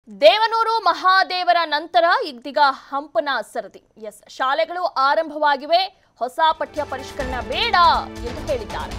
ದೇವನೂರು ಮಹಾದೇವರ ನಂತರ ಇದೀಗ ಹಂಪನ ಸರದಿ ಎಸ್ ಶಾಲೆಗಳು ಆರಂಭವಾಗಿವೆ ಹೊಸ ಪಠ್ಯ ಪರಿಷ್ಕರಣೆ ಬೇಡ ಎಂದು ಹೇಳಿದ್ದಾರೆ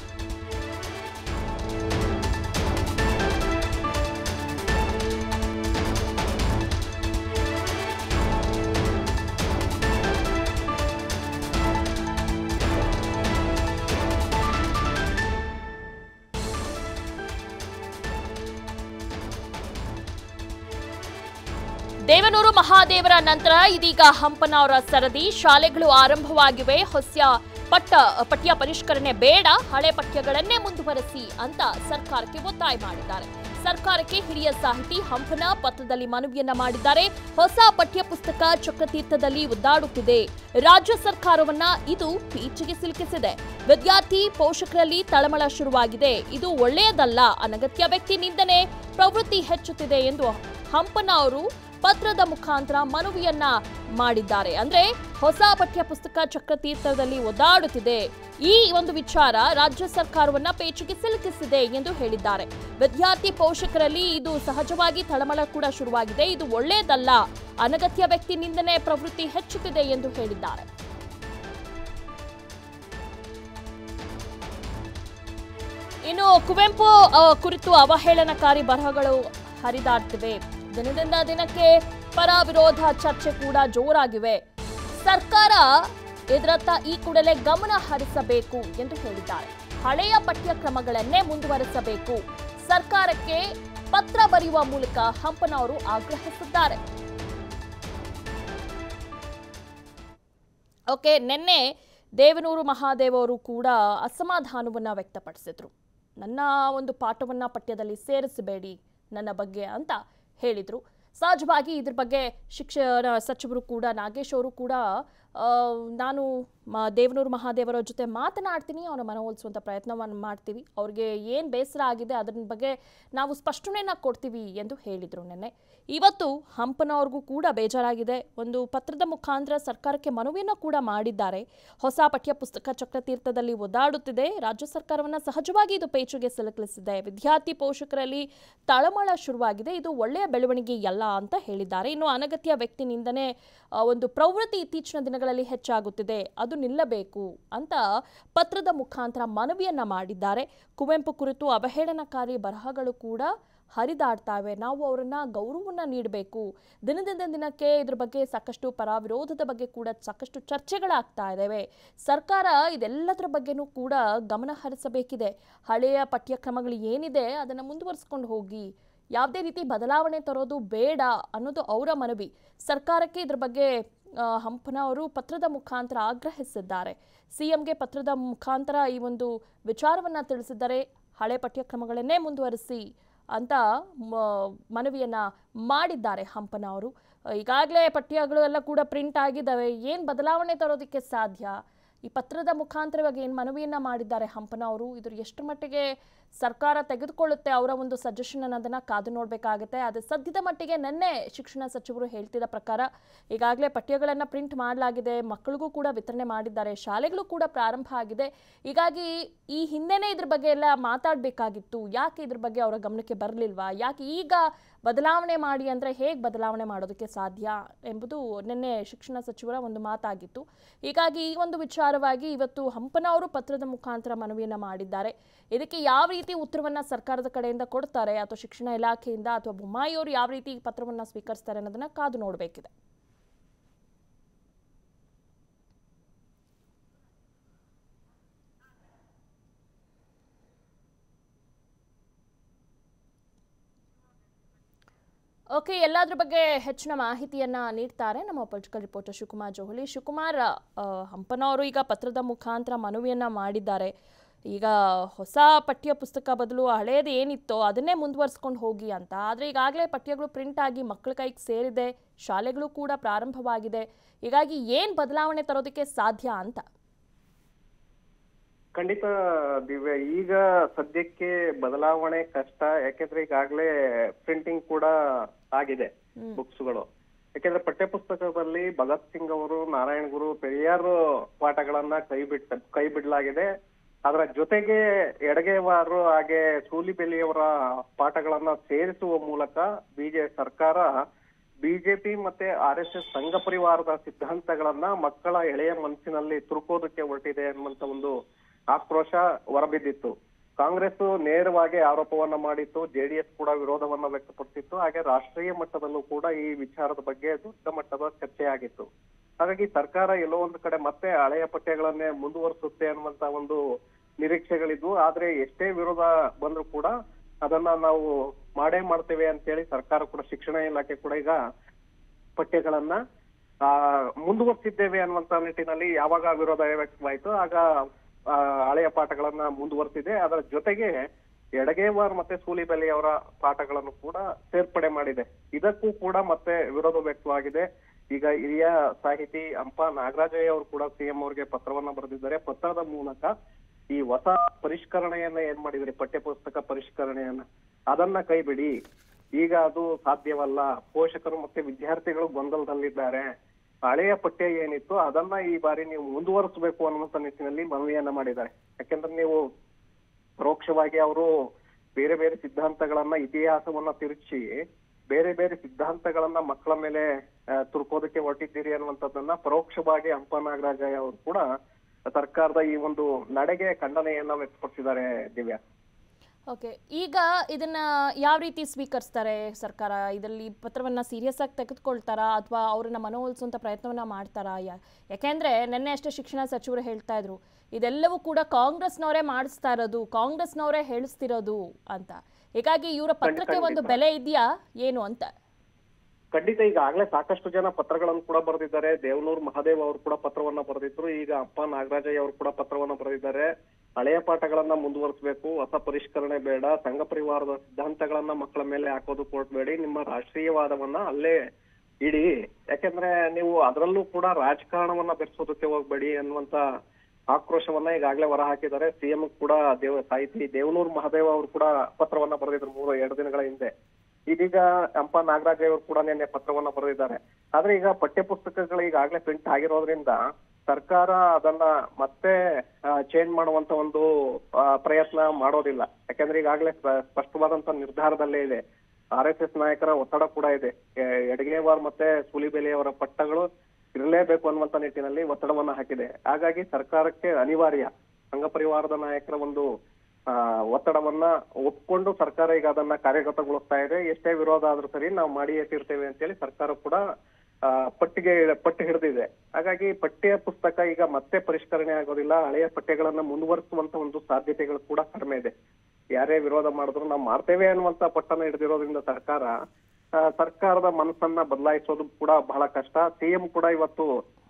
ದೇವನೂರು ಮಹಾದೇವರ ನಂತರ ಇದೀಗ ಹಂಪನ ಅವರ ಸರದಿ ಶಾಲೆಗಳು ಆರಂಭವಾಗಿವೆ ಹೊಸ ಪಟ್ಟ ಪಠ್ಯ ಪರಿಷ್ಕರಣೆ ಬೇಡ ಹಳೆ ಪಠ್ಯಗಳನ್ನೇ ಮುಂದುವರೆಸಿ ಅಂತ ಸರ್ಕಾರಕ್ಕೆ ಒತ್ತಾಯ ಮಾಡಿದ್ದಾರೆ ಸರ್ಕಾರಕ್ಕೆ ಹಿರಿಯ ಸಾಹಿತಿ ಹಂಪನ ಪತ್ರದಲ್ಲಿ ಮನವಿಯನ್ನ ಮಾಡಿದ್ದಾರೆ ಹೊಸ ಪಠ್ಯ ಪುಸ್ತಕ ಚಕ್ರತೀರ್ಥದಲ್ಲಿ ಒದ್ದಾಡುತ್ತಿದೆ ರಾಜ್ಯ ಸರ್ಕಾರವನ್ನ ಇದು ಪೀಚಿಗೆ ಸಿಲುಕಿಸಿದೆ ವಿದ್ಯಾರ್ಥಿ ಪೋಷಕರಲ್ಲಿ ತಳಮಳ ಶುರುವಾಗಿದೆ ಇದು ಒಳ್ಳೆಯದಲ್ಲ ಅನಗತ್ಯ ವ್ಯಕ್ತಿ ನಿಂದನೆ ಪ್ರವೃತ್ತಿ ಹೆಚ್ಚುತ್ತಿದೆ ಎಂದು ಹಂಪನ ಅವರು ಪತ್ರದ ಮುಖಾಂತರ ಮನವಿಯನ್ನ ಮಾಡಿದ್ದಾರೆ ಅಂದ್ರೆ ಹೊಸ ಪಠ್ಯ ಪುಸ್ತಕ ಚಕ್ರತೀರ್ಥದಲ್ಲಿ ಒದ್ದಾಡುತ್ತಿದೆ ಈ ಒಂದು ವಿಚಾರ ರಾಜ್ಯ ಸರ್ಕಾರವನ್ನ ಪೇಚಿಗೆ ಸಿಲುಕಿಸಿದೆ ಎಂದು ಹೇಳಿದ್ದಾರೆ ವಿದ್ಯಾರ್ಥಿ ಪೋಷಕರಲ್ಲಿ ಇದು ಸಹಜವಾಗಿ ತಳಮಳ ಕೂಡ ಶುರುವಾಗಿದೆ ಇದು ಒಳ್ಳೆಯದಲ್ಲ ಅನಗತ್ಯ ವ್ಯಕ್ತಿ ನಿಂದನೆ ಪ್ರವೃತ್ತಿ ಹೆಚ್ಚುತ್ತಿದೆ ಎಂದು ಹೇಳಿದ್ದಾರೆ ಇನ್ನು ಕುವೆಂಪು ಆ, ಕುರಿತು ಅವಹೇಳನಕಾರಿ ಬರಹಗಳು ಹರಿದಾಡ್ತಿವೆ ದಿನದಿಂದ ದಿನಕ್ಕೆ ಪರ ವಿರೋಧ ಚರ್ಚೆ ಕೂಡ ಜೋರಾಗಿವೆ ಸರ್ಕಾರ ಇದರತ್ತ ಈ ಕೂಡಲೇ ಗಮನ ಹರಿಸಬೇಕು ಎಂದು ಹೇಳಿದ್ದಾರೆ ಹಳೆಯ ಪಠ್ಯಕ್ರಮಗಳನ್ನೇ ಮುಂದುವರಿಸಬೇಕು ಸರ್ಕಾರಕ್ಕೆ ಪತ್ರ ಬರೆಯುವ ಮೂಲಕ ಹಂಪನವರು ಆಗ್ರಹಿಸಿದ್ದಾರೆ ಓಕೆ ನಿನ್ನೆ ದೇವನೂರು ಮಹಾದೇವ್ ಅವರು ಕೂಡ ಅಸಮಾಧಾನವನ್ನ ವ್ಯಕ್ತಪಡಿಸಿದ್ರು ನನ್ನ ಒಂದು ಪಾಠವನ್ನ ಪಠ್ಯದಲ್ಲಿ ಸೇರಿಸಬೇಡಿ ನನ್ನ ಬಗ್ಗೆ ಅಂತ ಹೇಳಿದ್ರು ಸಹಜವಾಗಿ ಇದ್ರ ಬಗ್ಗೆ ಶಿಕ್ಷಣ ಸಚಿವರು ಕೂಡ ನಾಗೇಶ್ ಅವರು ಕೂಡ ಆ, ನಾನು ಮ- ದೇವನೂರು ಮಹಾದೇವರ ಜೊತೆ ಮಾತನಾಡ್ತೀನಿ ಅವರ ಮನವೊಲಿಸುವಂಥ ಪ್ರಯತ್ನವನ್ನು ಮಾಡ್ತೀವಿ ಅವ್ರಿಗೆ ಏನು ಬೇಸರ ಆಗಿದೆ ಅದರ ಬಗ್ಗೆ ನಾವು ಸ್ಪಷ್ಟನೆಯನ್ನ ಕೊಡ್ತೀವಿ ಎಂದು ಹೇಳಿದರು ನಿನ್ನೆ ಇವತ್ತು ಹಂಪನವ್ರಿಗೂ ಕೂಡ ಬೇಜಾರಾಗಿದೆ ಒಂದು ಪತ್ರದ ಮುಖಾಂತರ ಸರ್ಕಾರಕ್ಕೆ ಮನವಿಯನ್ನು ಕೂಡ ಮಾಡಿದ್ದಾರೆ ಹೊಸ ಪಠ್ಯ ಪುಸ್ತಕ ಚಕ್ರತೀರ್ಥದಲ್ಲಿ ಒದ್ದಾಡುತ್ತಿದೆ ರಾಜ್ಯ ಸರ್ಕಾರವನ್ನು ಸಹಜವಾಗಿ ಇದು ಪೇಚಿಗೆ ಸಿಲುಕಿಸಿದೆ ವಿದ್ಯಾರ್ಥಿ ಪೋಷಕರಲ್ಲಿ ತಳಮಳ ಶುರುವಾಗಿದೆ ಇದು ಒಳ್ಳೆಯ ಬೆಳವಣಿಗೆಯಲ್ಲ ಅಂತ ಹೇಳಿದ್ದಾರೆ ಇನ್ನು ಅನಗತ್ಯ ವ್ಯಕ್ತಿ ನಿಂದನೆ ಆ, ಒಂದು ಪ್ರವೃತ್ತಿ ಇತ್ತೀಚಿನ ದಿನಗಳಲ್ಲಿ ಹೆಚ್ಚಾಗುತ್ತಿದೆ ಅದು ನಿಲ್ಲಬೇಕು ಅಂತ ಪತ್ರದ ಮುಖಾಂತರ ಮನವಿಯನ್ನ ಮಾಡಿದ್ದಾರೆ ಕುವೆಂಪು ಕುರಿತು ಅವಹೇಳನಕಾರಿ ಬರಹಗಳು ಕೂಡ ಹರಿದಾಡ್ತಾವೆ ನಾವು ಅವರನ್ನ ಗೌರವವನ್ನು ನೀಡಬೇಕು ದಿನದಿಂದ ದಿನಕ್ಕೆ ಇದ್ರ ಬಗ್ಗೆ ಸಾಕಷ್ಟು ಪರ ವಿರೋಧದ ಬಗ್ಗೆ ಕೂಡ ಸಾಕಷ್ಟು ಚರ್ಚೆಗಳಾಗ್ತಾ ಇದ್ದಾವೆ ಸರ್ಕಾರ ಇದೆಲ್ಲದರ ಬಗ್ಗೆನೂ ಕೂಡ ಗಮನ ಹರಿಸಬೇಕಿದೆ ಹಳೆಯ ಪಠ್ಯಕ್ರಮಗಳು ಏನಿದೆ ಅದನ್ನು ಮುಂದುವರಿಸ್ಕೊಂಡು ಹೋಗಿ ಯಾವುದೇ ರೀತಿ ಬದಲಾವಣೆ ತರೋದು ಬೇಡ ಅನ್ನೋದು ಅವರ ಮನವಿ ಸರ್ಕಾರಕ್ಕೆ ಇದ್ರ ಬಗ್ಗೆ ಆ, ಹಂಪನ ಅವರು ಪತ್ರದ ಮುಖಾಂತರ ಆಗ್ರಹಿಸಿದ್ದಾರೆ ಸಿಎಂಗೆ ಪತ್ರದ ಮುಖಾಂತರ ಈ ಒಂದು ವಿಚಾರವನ್ನ ತಿಳಿಸಿದ್ದಾರೆ ಹಳೆ ಪಠ್ಯಕ್ರಮಗಳನ್ನೇ ಮುಂದುವರಿಸಿ ಅಂತ ಮ- ಮನವಿಯನ್ನ ಮಾಡಿದ್ದಾರೆ ಹಂಪನ ಅವರು ಈಗಾಗಲೇ ಪಠ್ಯಗಳು ಎಲ್ಲ ಕೂಡ ಪ್ರಿಂಟ್ ಆಗಿದ್ದಾವೆ ಏನು ಬದಲಾವಣೆ ತರೋದಕ್ಕೆ ಸಾಧ್ಯ ಈ ಪತ್ರದ ಮುಖಾಂತರ ಇವಾಗ ಏನು ಮನವಿಯನ್ನ ಮಾಡಿದ್ದಾರೆ ಹಂಪನ ಅವರು ಇದ್ರ ಎಷ್ಟು ಮಟ್ಟಿಗೆ ಸರ್ಕಾರ ತೆಗೆದುಕೊಳ್ಳುತ್ತೆ ಅವರ ಒಂದು ಸಜೆಷನ್ ಅನ್ನೋದನ್ನ ಕಾದು ನೋಡಬೇಕಾಗುತ್ತೆ ಅದು ಸದ್ಯದ ಮಟ್ಟಿಗೆ ನಿನ್ನೆ ಶಿಕ್ಷಣ ಸಚಿವರು ಹೇಳ್ತಿದ್ದ ಪ್ರಕಾರ ಈಗಾಗಲೇ ಪಠ್ಯಗಳನ್ನು ಪ್ರಿಂಟ್ ಮಾಡಲಾಗಿದೆ ಮಕ್ಕಳಿಗೂ ಕೂಡ ವಿತರಣೆ ಮಾಡಿದ್ದಾರೆ ಶಾಲೆಗಳು ಕೂಡ ಪ್ರಾರಂಭ ಆಗಿದೆ ಹೀಗಾಗಿ ಈ ಹಿಂದೆನೇ ಇದ್ರ ಬಗ್ಗೆ ಎಲ್ಲ ಮಾತಾಡಬೇಕಾಗಿತ್ತು ಯಾಕೆ ಇದ್ರ ಬಗ್ಗೆ ಅವರ ಗಮನಕ್ಕೆ ಬರಲಿಲ್ವಾ ಯಾಕೆ ಈಗ ಬದಲಾವಣೆ ಮಾಡಿ ಅಂದರೆ ಹೇಗೆ ಬದಲಾವಣೆ ಮಾಡೋದಕ್ಕೆ ಸಾಧ್ಯ ಎಂಬುದು ನಿನ್ನೆ ಶಿಕ್ಷಣ ಸಚಿವರ ಒಂದು ಮಾತಾಗಿತ್ತು ಹೀಗಾಗಿ ಈ ಒಂದು ವಿಚಾರವಾಗಿ ಇವತ್ತು ಹಂಪನ ಅವರು ಪತ್ರದ ಮುಖಾಂತರ ಮನವಿಯನ್ನ ಮಾಡಿದ್ದಾರೆ ಇದಕ್ಕೆ ಯಾವ ರೀತಿ ಉತ್ತರವನ್ನ ಸರ್ಕಾರದ ಕಡೆಯಿಂದ ಕೊಡ್ತಾರೆ ಅಥವಾ ಶಿಕ್ಷಣ ಇಲಾಖೆಯಿಂದ ಅಥವಾ ಬೊಮ್ಮಾಯಿ ಅವರು ಯಾವ ರೀತಿ ಈ ಪತ್ರವನ್ನ ಸ್ವೀಕರಿಸ್ತಾರೆ ಅನ್ನೋದನ್ನ ಕಾದು ನೋಡಬೇಕಿದೆ ಓಕೆ ಎಲ್ಲದ್ರ ಬಗ್ಗೆ ಹೆಚ್ಚಿನ ಮಾಹಿತಿಯನ್ನ ನೀಡ್ತಾರೆ ನಮ್ಮ ಪೊಲಿಟಿಕಲ್ ರಿಪೋರ್ಟರ್ ಶಿವಕುಮಾರ್ ಜೋಹಲಿ ಶಿವಕುಮಾರ್ ಆ, ಹಂಪನವರು ಈಗ ಪತ್ರದ ಮುಖಾಂತರ ಮನವಿಯನ್ನ ಮಾಡಿದ್ದಾರೆ ಈಗ ಹೊಸ ಪಠ್ಯ ಪುಸ್ತಕ ಬದಲು ಹಳೇದು ಏನಿತ್ತೋ ಅದನ್ನೇ ಮುಂದುವರಿಸ್ಕೊಂಡು ಹೋಗಿ ಅಂತ ಆದರೆ ಈಗಾಗಲೇ ಪಠ್ಯಗಳು ಪ್ರಿಂಟ್ ಆಗಿ ಮಕ್ಕಳ ಕೈಗೆ ಸೇರಿದೆ ಶಾಲೆಗಳು ಕೂಡ ಪ್ರಾರಂಭವಾಗಿದೆ ಹೀಗಾಗಿ ಏನು ಬದಲಾವಣೆ ತರೋದಕ್ಕೆ ಸಾಧ್ಯ ಅಂತ ಖಂಡಿತ ದಿವ್ಯ ಈಗ ಸದ್ಯಕ್ಕೆ ಬದಲಾವಣೆ ಕಷ್ಟ ಯಾಕೆಂದ್ರೆ ಈಗಾಗಲೇ ಪ್ರಿಂಟಿಂಗ್ ಕೂಡ ಆಗಿದೆ ಬುಕ್ಸ್ಗಳು ಯಾಕೆಂದ್ರೆ ಪಠ್ಯಪುಸ್ತಕದಲ್ಲಿ ಭಗತ್ ಸಿಂಗ್ ಅವರು ನಾರಾಯಣ್ ಗುರು ಪೆರಿಯಾರ್ ಪಾಠಗಳನ್ನ ಕೈ ಬಿಟ್ಟ ಕೈ ಬಿಡಲಾಗಿದೆ ಅದರ ಜೊತೆಗೆ ಎಡಗೇವಾರು ಹಾಗೆ ಸೂಲಿಬೆಲೆಯವರ ಪಾಠಗಳನ್ನ ಸೇರಿಸುವ ಮೂಲಕ ಬಿಜೆ ಸರ್ಕಾರ ಬಿಜೆಪಿ ಮತ್ತೆ ಆರ್ ಎಸ್ ಎಸ್ ಸಂಘ ಪರಿವಾರದ ಸಿದ್ಧಾಂತಗಳನ್ನ ಮಕ್ಕಳ ಎಳೆಯ ಮನಸ್ಸಿನಲ್ಲಿ ತುರುಕೋದಕ್ಕೆ ಹೊರಟಿದೆ ಅನ್ನುವಂತ ಒಂದು ಆಕ್ರೋಶ ಹೊರಬಿದ್ದಿತ್ತು ಕಾಂಗ್ರೆಸ್ ನೇರವಾಗಿ ಆರೋಪವನ್ನ ಮಾಡಿತ್ತು ಜೆಡಿಎಸ್ ಕೂಡ ವಿರೋಧವನ್ನ ವ್ಯಕ್ತಪಡಿಸಿತ್ತು ಹಾಗೆ ರಾಷ್ಟ್ರೀಯ ಮಟ್ಟದಲ್ಲೂ ಕೂಡ ಈ ವಿಚಾರದ ಬಗ್ಗೆ ದೊಡ್ಡ ಮಟ್ಟದ ಚರ್ಚೆ ಆಗಿತ್ತು ಹಾಗಾಗಿ ಸರ್ಕಾರ ಎಲ್ಲೋ ಒಂದು ಕಡೆ ಮತ್ತೆ ಹಳೆಯ ಪಠ್ಯಗಳನ್ನೇ ಮುಂದುವರಿಸುತ್ತೆ ಅನ್ನುವಂತ ಒಂದು ನಿರೀಕ್ಷೆಗಳಿದ್ವು ಆದ್ರೆ ಎಷ್ಟೇ ವಿರೋಧ ಬಂದ್ರು ಕೂಡ ಅದನ್ನ ನಾವು ಮಾಡೇ ಮಾಡ್ತೇವೆ ಅಂತೇಳಿ ಸರ್ಕಾರ ಕೂಡ ಶಿಕ್ಷಣ ಇಲಾಖೆ ಕೂಡ ಈಗ ಪಠ್ಯಗಳನ್ನ ಆ ಮುಂದುವರ್ಸಿದ್ದೇವೆ ಅನ್ನುವಂತ ನಿಟ್ಟಿನಲ್ಲಿ ಯಾವಾಗ ವಿರೋಧ ವ್ಯಕ್ತವಾಯಿತು ಆಗ ಆ, ಹಳೆಯ ಪಾಠಗಳನ್ನ ಮುಂದುವರೆಸಿದೆ ಅದರ ಜೊತೆಗೆ ಎಡಗೇವಾರ್ ಮತ್ತೆ ಸೂಲಿಬೆಲೆ ಅವರ ಪಾಠಗಳನ್ನು ಕೂಡ ಸೇರ್ಪಡೆ ಮಾಡಿದೆ ಇದಕ್ಕೂ ಕೂಡ ಮತ್ತೆ ವಿರೋಧ ವ್ಯಕ್ತವಾಗಿದೆ ಈಗ ಹಿರಿಯ ಸಾಹಿತಿ ಅಂಪ ನಾಗರಾಜಯ್ಯ ಅವರು ಕೂಡ ಸಿಎಂ ಅವರಿಗೆ ಪತ್ರವನ್ನ ಬರೆದಿದ್ದಾರೆ ಪತ್ರದ ಮೂಲಕ ಈ ಹೊಸ ಪರಿಷ್ಕರಣೆಯನ್ನ ಏನ್ ಮಾಡಿದ್ರಿ ಪಠ್ಯಪುಸ್ತಕ ಪರಿಷ್ಕರಣೆಯನ್ನ ಅದನ್ನ ಕೈ ಬಿಡಿ ಈಗ ಅದು ಸಾಧ್ಯವಲ್ಲ ಪೋಷಕರು ಮತ್ತೆ ವಿದ್ಯಾರ್ಥಿಗಳು ಗೊಂದಲದಲ್ಲಿದ್ದಾರೆ ಹಳೆಯ ಪಠ್ಯ ಏನಿತ್ತು ಅದನ್ನ ಈ ಬಾರಿ ನೀವು ಮುಂದುವರಿಸಬೇಕು ಅನ್ನುವಂತ ನಿಟ್ಟಿನಲ್ಲಿ ಮನವಿಯನ್ನ ಮಾಡಿದ್ದಾರೆ ಯಾಕೆಂದ್ರೆ ನೀವು ಪರೋಕ್ಷವಾಗಿ ಅವರು ಬೇರೆ ಬೇರೆ ಸಿದ್ಧಾಂತಗಳನ್ನ ಇತಿಹಾಸವನ್ನ ತಿರುಚಿ ಬೇರೆ ಬೇರೆ ಸಿದ್ಧಾಂತಗಳನ್ನ ಮಕ್ಕಳ ಮೇಲೆ ಆ, ತುರ್ಕೋದಕ್ಕೆ ಹೊರಟಿದ್ದೀರಿ ಅನ್ನುವಂಥದ್ದನ್ನ ಪರೋಕ್ಷವಾಗಿ ಹಂಪ ನಾಗರಾಜಯ್ಯ ಅವರು ಕೂಡ ಸರ್ಕಾರದ ಈ ಒಂದು ನಡೆಗೆ ಖಂಡನೆಯನ್ನ ವ್ಯಕ್ತಪಡಿಸಿದ್ದಾರೆ ದಿವ್ಯಾ ಓಕೆ ಈಗ ಇದನ್ನ ಯಾವ ರೀತಿ ಸ್ವೀಕರಿಸ್ತಾರೆ ಸರ್ಕಾರ ಇದರಲ್ಲಿ ಪತ್ರವನ್ನ ಸೀರಿಯಸ್ ಆಗಿ ತೆಗೆದುಕೊಳ್ತಾರಾ ಅಥವಾ ಅವ್ರನ್ನ ಮನವೊಲಿಸುವಂಥ ಪ್ರಯತ್ನವನ್ನ ಮಾಡ್ತಾರಾ ಯಾ ಯಾಕೆಂದ್ರೆ ನಿನ್ನೆ ಅಷ್ಟೇ ಶಿಕ್ಷಣ ಸಚಿವರು ಹೇಳ್ತಾ ಇದ್ರು ಇದೆಲ್ಲವೂ ಕೂಡ ಕಾಂಗ್ರೆಸ್ನವರೇ ಮಾಡಿಸ್ತಾ ಇರೋದು ಕಾಂಗ್ರೆಸ್ನವರೇ ಹೇಳಿಸ್ತಿರೋದು ಅಂತ ಹೀಗಾಗಿ ಇವರ ಪತ್ರಕ್ಕೆ ಒಂದು ಬೆಲೆ ಇದೆಯಾ ಏನು ಅಂತ ಖಂಡಿತ ಈಗಾಗಲೇ ಸಾಕಷ್ಟು ಜನ ಪತ್ರಗಳನ್ನು ಕೂಡ ಬರೆದಿದ್ದಾರೆ ದೇವನೂರ್ ಮಹಾದೇವ್ ಅವರು ಕೂಡ ಪತ್ರವನ್ನ ಬರೆದಿದ್ರು ಈಗ ಅಪ್ಪ ನಾಗರಾಜಯ್ಯ ಅವರು ಕೂಡ ಪತ್ರವನ್ನ ಬರೆದಿದ್ದಾರೆ ಹಳೆಯ ಪಾಠಗಳನ್ನ ಮುಂದುವರಿಸಬೇಕು ಹೊಸ ಪರಿಷ್ಕರಣೆ ಬೇಡ ಸಂಘ ಪರಿವಾರದ ಸಿದ್ಧಾಂತಗಳನ್ನ ಮಕ್ಕಳ ಮೇಲೆ ಹಾಕೋದು ಕೊಡ್ಬೇಡಿ ನಿಮ್ಮ ರಾಷ್ಟ್ರೀಯವಾದವನ್ನ ಅಲ್ಲೇ ಇಡಿ ಯಾಕೆಂದ್ರೆ ನೀವು ಅದರಲ್ಲೂ ಕೂಡ ರಾಜಕಾರಣವನ್ನ ಬೆರೆಸೋದಕ್ಕೆ ಹೋಗ್ಬೇಡಿ ಅನ್ನುವಂತ ಆಕ್ರೋಶವನ್ನ ಈಗಾಗಲೇ ಹೊರ ಹಾಕಿದ್ದಾರೆ ಸಿಎಂ ಕೂಡ ದೇವ ಸಾಹಿತಿ ದೇವನೂರ್ ಮಹಾದೇವ್ ಅವರು ಕೂಡ ಪತ್ರವನ್ನ ಬರೆದಿದ್ರು ಮೂರು ಎರಡು ದಿನಗಳ ಹಿಂದೆ ಇದೀಗ ಹಂಪ ನಾಗರಾಜ್ ಅವರು ಕೂಡ ನಿನ್ನೆ ಪತ್ರವನ್ನ ಬರೆದಿದ್ದಾರೆ ಆದ್ರೆ ಈಗ ಪಠ್ಯ ಪುಸ್ತಕಗಳು ಈಗಾಗಲೇ ಪ್ರಿಂಟ್ ಆಗಿರೋದ್ರಿಂದ ಸರ್ಕಾರ ಅದನ್ನ ಮತ್ತೆ ಚೇಂಜ್ ಮಾಡುವಂತ ಒಂದು ಆ, ಪ್ರಯತ್ನ ಮಾಡೋದಿಲ್ಲ ಯಾಕಂದ್ರೆ ಈಗಾಗಲೇ ಸ್ಪ- ಸ್ಪಷ್ಟವಾದಂತ ನಿರ್ಧಾರದಲ್ಲೇ ಇದೆ ಆರ್ ಎಸ್ ಎಸ್ ನಾಯಕರ ಒತ್ತಡ ಕೂಡ ಇದೆ ಎ- ಎಡಗೇವಾರ್ ಮತ್ತೆ ಸೂಲಿಬೆಲೆಯವರ ಪಟ್ಟಗಳು ಇರಲೇಬೇಕು ಅನ್ನುವಂತ ನಿಟ್ಟಿನಲ್ಲಿ ಒತ್ತಡವನ್ನ ಹಾಕಿದೆ ಹಾಗಾಗಿ ಸರ್ಕಾರಕ್ಕೆ ಅನಿವಾರ್ಯ ಸಂಘ ಪರಿವಾರದ ನಾಯಕರ ಒಂದು ಆ, ಒತ್ತಡವನ್ನ ಒಪ್ಕೊಂಡು ಸರ್ಕಾರ ಈಗ ಅದನ್ನ ಕಾರ್ಯಗತಗೊಳಿಸ್ತಾ ಇದೆ ಎಷ್ಟೇ ವಿರೋಧ ಆದ್ರೂ ಸರಿ ನಾವು ಮಾಡಿಯೇ ತೀರ್ತೇವೆ ಅಂತೇಳಿ ಸರ್ಕಾರ ಕೂಡ ಆ, ಪಟ್ಟಿಗೆ ಪಟ್ಟು ಹಿಡಿದಿದೆ ಹಾಗಾಗಿ ಪಠ್ಯ ಪುಸ್ತಕ ಈಗ ಮತ್ತೆ ಪರಿಷ್ಕರಣೆ ಆಗೋದಿಲ್ಲ ಹಳೆಯ ಪಠ್ಯಗಳನ್ನ ಮುಂದುವರಿಸುವಂತ ಒಂದು ಸಾಧ್ಯತೆಗಳು ಕೂಡ ಕಡಿಮೆ ಇದೆ ಯಾರೇ ವಿರೋಧ ಮಾಡಿದ್ರು ನಾವು ಮಾಡ್ತೇವೆ ಅನ್ನುವಂತ ಪಟ್ಟನ ಹಿಡಿದಿರೋದ್ರಿಂದ ಸರ್ಕಾರ ಆ, ಸರ್ಕಾರದ ಮನಸ್ಸನ್ನ ಬದಲಾಯಿಸೋದು ಕೂಡ ಬಹಳ ಕಷ್ಟ ಸಿಎಂ ಕೂಡ ಇವತ್ತು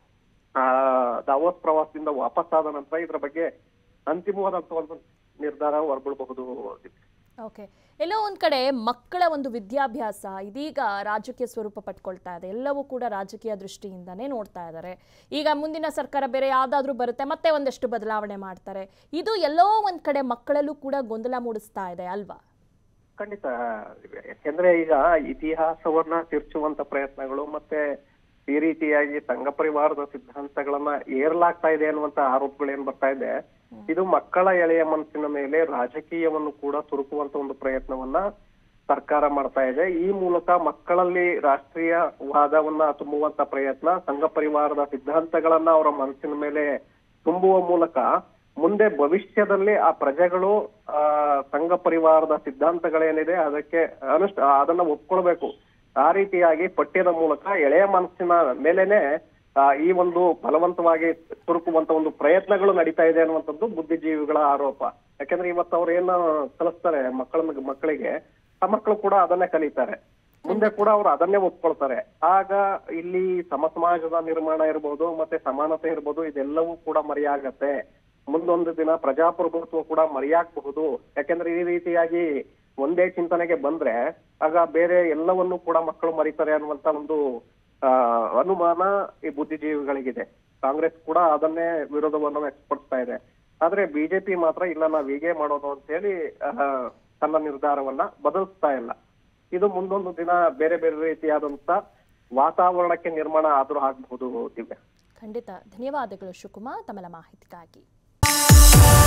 ಆ ದಾವೋಸ್ ಪ್ರವಾಸದಿಂದ ವಾಪಸ್ ಆದ ನಂತರ ಇದ್ರ ಬಗ್ಗೆ ಅಂತಿಮವಾದಂತ ಒಂದು ನಿರ್ಧಾರ ಹೊರಬೀಳಬಹುದು ಓಕೆ ಎಲ್ಲೋ ಒಂದು ಕಡೆ ಮಕ್ಕಳ ಒಂದು ವಿದ್ಯಾಭ್ಯಾಸ ಇದೀಗ ರಾಜಕೀಯ ಸ್ವರೂಪ ಪಟ್ಕೊಳ್ತಾ ಇದೆ ಎಲ್ಲವೂ ಕೂಡ ರಾಜಕೀಯ ದೃಷ್ಟಿಯಿಂದನೇ ನೋಡ್ತಾ ಇದ್ದಾರೆ ಈಗ ಮುಂದಿನ ಸರ್ಕಾರ ಬೇರೆ ಯಾವುದಾದ್ರೂ ಬರುತ್ತೆ ಮತ್ತೆ ಒಂದಷ್ಟು ಬದಲಾವಣೆ ಮಾಡ್ತಾರೆ ಇದು ಎಲ್ಲೋ ಒಂದು ಕಡೆ ಮಕ್ಕಳಲ್ಲೂ ಕೂಡ ಗೊಂದಲ ಮೂಡಿಸ್ತಾ ಇದೆ ಅಲ್ವಾ ಖಂಡಿತ ಯಾಕೆಂದ್ರೆ ಈಗ ಇತಿಹಾಸವನ್ನ ತಿರ್ಚುವಂತ ಪ್ರಯತ್ನಗಳು ಮತ್ತೆ ಈ ರೀತಿಯಾಗಿ ಸಂಘ ಪರಿವಾರದ ಸಿದ್ಧಾಂತಗಳನ್ನ ಏರ್ಲಾಗ್ತಾ ಇದೆ ಅನ್ನುವಂತ ಆರೋಪಗಳು ಏನ್ ಬರ್ತಾ ಇದೆ ಇದು ಮಕ್ಕಳ ಎಳೆಯ ಮನಸ್ಸಿನ ಮೇಲೆ ರಾಜಕೀಯವನ್ನು ಕೂಡ ತುರುಕುವಂತ ಒಂದು ಪ್ರಯತ್ನವನ್ನ ಸರ್ಕಾರ ಮಾಡ್ತಾ ಇದೆ ಈ ಮೂಲಕ ಮಕ್ಕಳಲ್ಲಿ ರಾಷ್ಟ್ರೀಯವಾದವನ್ನ ತುಂಬುವಂತ ಪ್ರಯತ್ನ ಸಂಘ ಪರಿವಾರದ ಸಿದ್ಧಾಂತಗಳನ್ನ ಅವರ ಮನಸ್ಸಿನ ಮೇಲೆ ತುಂಬುವ ಮೂಲಕ ಮುಂದೆ ಭವಿಷ್ಯದಲ್ಲಿ ಆ ಪ್ರಜೆಗಳು ಆ ಸಂಘ ಪರಿವಾರದ ಸಿದ್ಧಾಂತಗಳೇನಿದೆ ಅದಕ್ಕೆ ಅನುಷ್ಠ ಅದನ್ನ ಒಪ್ಕೊಳ್ಬೇಕು ಆ ರೀತಿಯಾಗಿ ಪಠ್ಯದ ಮೂಲಕ ಎಳೆಯ ಮನಸ್ಸಿನ ಮೇಲೆನೆ ಆ, ಈ ಒಂದು ಬಲವಂತವಾಗಿ ತುರುಕುವಂತ ಒಂದು ಪ್ರಯತ್ನಗಳು ನಡೀತಾ ಇದೆ ಅನ್ನುವಂಥದ್ದು ಬುದ್ಧಿಜೀವಿಗಳ ಆರೋಪ ಯಾಕಂದ್ರೆ ಇವತ್ತು ಅವ್ರು ಏನು ಕಲಿಸ್ತಾರೆ ಮಕ್ಕಳ ಮಕ್ಕಳಿಗೆ ಆ ಮಕ್ಕಳು ಕೂಡ ಅದನ್ನೇ ಕಲಿತಾರೆ ಮುಂದೆ ಕೂಡ ಅವ್ರು ಅದನ್ನೇ ಒಪ್ಕೊಳ್ತಾರೆ ಆಗ ಇಲ್ಲಿ ಸಮ ಸಮಾಜದ ನಿರ್ಮಾಣ ಇರ್ಬೋದು ಮತ್ತೆ ಸಮಾನತೆ ಇರ್ಬೋದು ಇದೆಲ್ಲವೂ ಕೂಡ ಮರೆಯಾಗತ್ತೆ ಮುಂದೊಂದು ದಿನ ಪ್ರಜಾಪ್ರಭುತ್ವ ಕೂಡ ಮರೆಯಾಗಬಹುದು ಯಾಕೆಂದ್ರೆ ಈ ರೀತಿಯಾಗಿ ಒಂದೇ ಚಿಂತನೆಗೆ ಬಂದ್ರೆ ಆಗ ಬೇರೆ ಎಲ್ಲವನ್ನೂ ಕೂಡ ಮಕ್ಕಳು ಮರಿತಾರೆ ಅನ್ನುವಂತ ಒಂದು ಆ ಅನುಮಾನ ಈ ಬುದ್ಧಿಜೀವಿಗಳಿಗಿದೆ ಕಾಂಗ್ರೆಸ್ ಕೂಡ ಅದನ್ನೇ ವಿರೋಧವನ್ನು ವ್ಯಕ್ತಪಡಿಸ್ತಾ ಇದೆ ಆದ್ರೆ ಬಿಜೆಪಿ ಮಾತ್ರ ಇಲ್ಲ ನಾವ್ ಹೀಗೆ ಮಾಡೋದು ಅಂತ ಹೇಳಿ ತನ್ನ ನಿರ್ಧಾರವನ್ನ ಬದಲಿಸ್ತಾ ಇಲ್ಲ ಇದು ಮುಂದೊಂದು ದಿನ ಬೇರೆ ಬೇರೆ ರೀತಿಯಾದಂತ ವಾತಾವರಣಕ್ಕೆ ನಿರ್ಮಾಣ ಆದ್ರೂ ಆಗ್ಬಹುದು ದಿವ್ಯ ಖಂಡಿತ ಧನ್ಯವಾದಗಳು ಶಿವಕುಮಾರ್ ತಮ್ಮ ಮಾಹಿತಿಗಾಗಿ